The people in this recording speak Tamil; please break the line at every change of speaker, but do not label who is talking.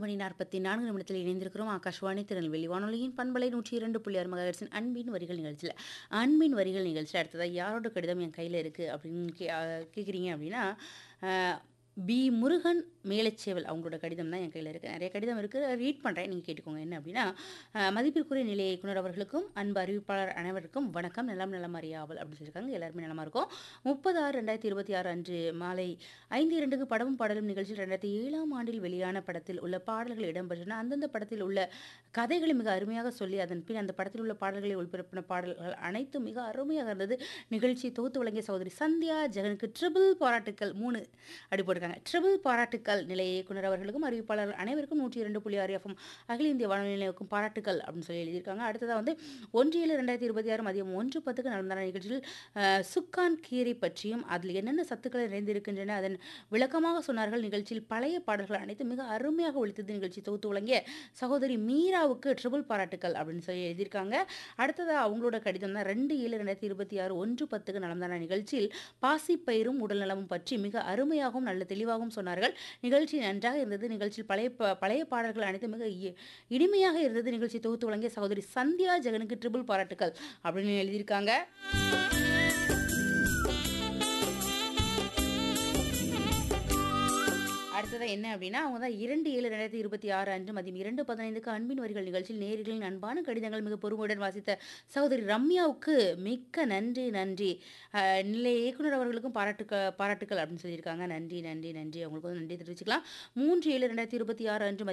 மணி 44 நிமிடத்தில் இணைந்திருக்கிறோம். ஆகாஷ்வாணி திருநெல்வேலி வானொலியின் பண்பலை 102.6 மெகாஹெர்ட்ஸின் அன்பின் வரிகள் நிகழ்ச்சியில. அன்பின் வரிகள் நிகழ்ச்சியில அடுத்ததா யாரோட கடிதம் என் கையில இருக்கு அப்படின்னு கே அ கேட்குறீங்க அப்படின்னா, அ பி. முருகன் மேலச்சேவல் அவங்களோட கடிதம் தான் என் கையில இருக்கு. நெறைய கடிதம் இருக்கு. ரீட் பண்றேன். நீங்க கேட்டுக்கோங்க. என்ன அப்படின்னா, அ மதிப்பிற்குரிய நிலைய இயக்குனர் அவர்களுக்கும், அன்பு அறிவிப்பாளர் அனைவருக்கும் வணக்கம். நலம் நலம் அறியாவல் அப்படின்னு சொல்லியிருக்காங்க. எல்லாருமே நலமா இருக்கோம். 30/6/2026 அன்று மாலை 5:02க்கு படமும் பாடலும் நிகழ்ச்சியில் 2007ஆம் ஆண்டில் வெளியான படத்தில் உள்ள பாடல்கள் இடம்பெற்றன. அந்தந்த படத்தில் உள்ள கதைகளை மிக அருமையாக சொல்லி, அதன் பின் அந்த படத்தில் உள்ள பாடல்களை ஒளிபரப்பின பாடல்கள் அனைத்தும் மிக அருமையாக இருந்தது. நிகழ்ச்சியை தொகுத்து வழங்கிய சகோதரி சந்தியா ஜெகனுக்கு ட்ரிபிள் பாராட்டுக்கள் 3 அப்படி போட்டிருக்காங்க. ட்ரிபிள் பாராட்டுக்கள் நிலைய இயக்குனர் அவர்களுக்கும், அறிவிப்பாளர்கள் அனைவருக்கும் 102.6 எஃப்எம் அகில இந்திய வானொலி நிலையக்கும் பாராட்டுக்கள் அப்படின்னு சொல்லி எழுதியிருக்காங்க. அடுத்ததா வந்து 1/7/2026 மதியம் 1:10க்கு நடந்த நிகழ்ச்சியில் அ சுக்கான் கீரை பற்றியும், அதில் என்னென்ன சத்துக்கள் நிறைந்திருக்கின்றன அதன் விளக்கமாக சொன்னார்கள். நிகழ்ச்சியில் பழைய பாடல்கள் அனைத்தும் மிக அருமையாக ஒலித்தது. நிகழ்ச்சி தொகுத்து வழங்கிய சகோதரி மீராவுக்கு ட்ரிபிள் பாராட்டுக்கள் அப்படின்னு சொல்லி எழுதியிருக்காங்க. அடுத்ததா அவங்களோட கடிதம் தான் 2/7/2026 1:10க்கு நடந்த நிகழ்ச்சியில் பாசிப்பயிரும் உடல்நலமும் பற்றி மிக அருமையாகவும், நல்ல தெளிவாகவும் சொன்னார்கள். நிகழ்ச்சி நன்றாக இருந்தது. நிகழ்ச்சியில் பழைய ப பழைய பாடல்கள் அனைத்தும் மிக இ இனிமையாக இருந்தது. நிகழ்ச்சி தொகுத்து வழங்கிய சகோதரி சந்தியா ஜெகனுக்கு ட்ரிபிள் பாராட்டுக்கள் அப்படின்னு எழுதியிருக்காங்க. அடுத்ததா என்ன அப்படின்னா, அவங்க தான் 2/7/2026 அன்று மதியம் 2:15க்கு அன்பின் வரிகள் நிகழ்ச்சியில் நேயர்களின் அன்பான கடிதங்கள் மிக பொறுமையுடன் வாசித்த சகோதரி ரம்யாவுக்கு மிக்க நன்றி, நன்றி. அ நிலைய இயக்குனர் அவர்களுக்கும் பாராட்டுக்க பாராட்டுக்கள் அப்படின்னு சொல்லியிருக்காங்க. நன்றி, நன்றி, நன்றி. அவங்களுக்கும் நன்றி தெரிவிச்சுக்கலாம். 3/7/2026 அன்று